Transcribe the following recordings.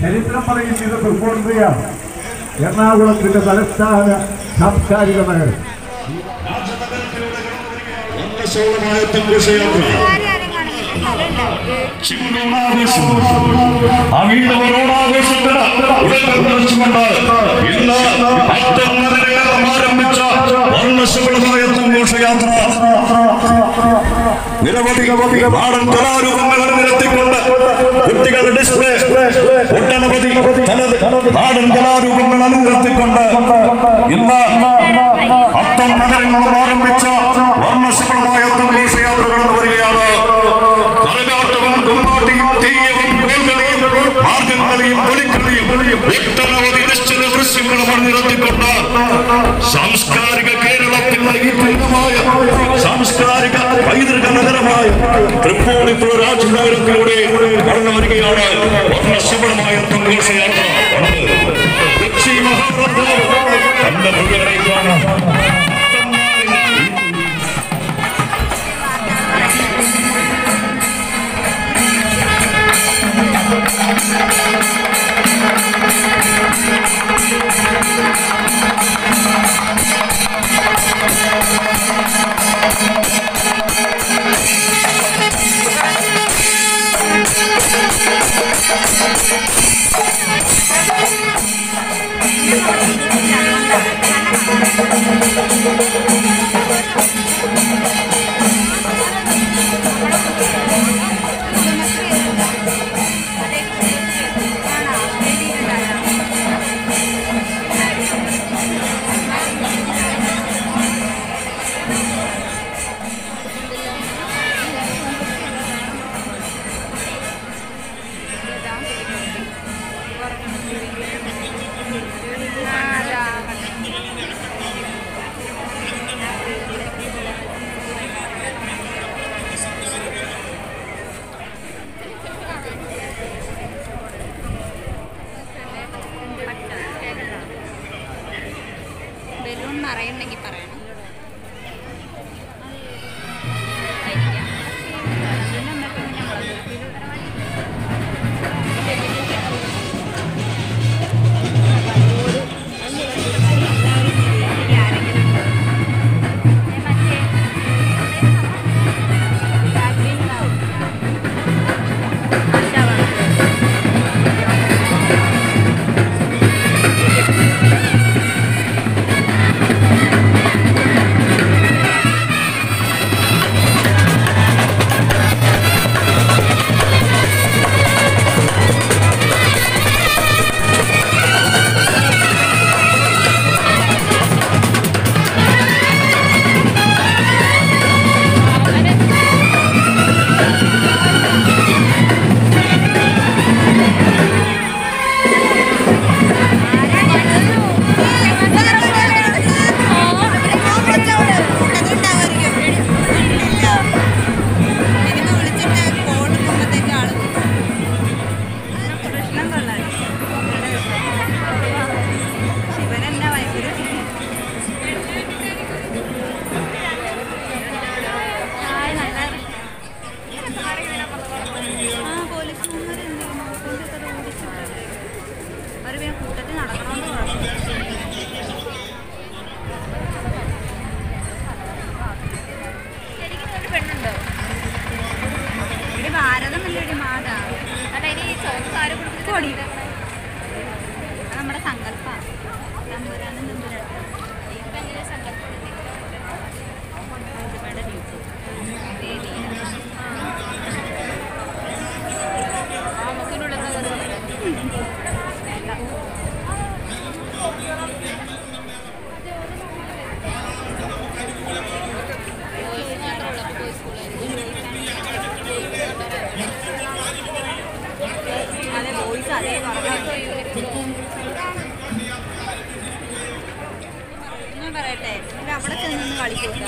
ചരിത്രം പറയുന്ന ഇത് തൃപ്പൂണിത്തുറയാണ് എറണാകുളത്തിന്റെ തലസ്ഥാന സാംസ്കാരിക നഗരം വർണ്ണശോഭമായ ഘോഷയാത്ര ചിങ്ങോണാഘോഷം ആ വീണ്ടും ഒരു ഓണാഘോഷത്തിന് ഉടനെ കുറിച്ചുകൊണ്ട് ഇന്ന് അത്തം ആരംഭിച്ച വർണ്ണശോഭമായ ഘോഷയാത്ര നിരവധി നാടൻ കലാരൂപങ്ങൾ നിരത്തിക്കൊണ്ട് കുട്ടികളുടെ ഡിസ്പ്ലേ ഒട്ടനവധി തനത് നാടൻ കലാരൂപങ്ങൾ അണിനിരത്തിക്കൊണ്ട് ഇന്ന് അത്തം നഗരങ്ങളും ആരംഭിച്ച വർണ്ണശബളമായ ഘോഷയാത്ര കടന്നു വരികയാണ് കരകാട്ടവും കുമ്മാട്ടിയും തെയ്യവും കോൽകളിയും മാർഗംകളിയും പൊലിക്കളിയും ഒട്ടനവധി നിശ്ചിത ദൃശ്യങ്ങളും അണിനിരത്തിക്കൊണ്ട് സാംസ്കാരിക കേരളത്തിന്റെ ഈ പൂർണ്ണമായ സാംസ്കാരിക പൈതൃക നഗരമായ തൃപ്പൂണിത്തുറ രാജനഗരത്തിലൂടെ കടന്നു വരികയാണ് വർണ്ണശബളമായ ഘോഷയാത്ര കൊച്ചി മഹാരാജാവ് തന്റെ മൃഗങ്ങളെ കാണാം ബലൂൺ നിറയുണ്ടെങ്കിൽ പറയണം ശിവനെന്നാ ഭയങ്കര ആ പോലീസുമാർ എന്ത് നോക്കൊണ്ടൊക്കെ ഓടിച്ചിട്ടല്ലേ അവർ പിന്നെ കൂട്ടത്തിൽ നടക്കണമെന്ന് പറഞ്ഞു ശരിക്കും ഒരു പെണ്ണുണ്ടോ ഇവിടെ ഭാരതമല്ലേ ഇവിടെ മാതാ അല്ല ഇനി ചോദ്യം കൊടി അത് നമ്മുടെ സങ്കല്പമാണ് തമ്പുരാനും തമ്പുരാനും ഇപ്പം എങ്ങനെ സങ്കല്പം ഒരുപാട് ഡ്യൂട്ടി ദേവി ആ നമുക്കിനുള്ള അതെ വോയിസ് അതേ ഞാൻ പറയട്ടെ ഇത് അവിടെ ചെന്ന് കളിക്കൂട്ടാ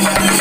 ും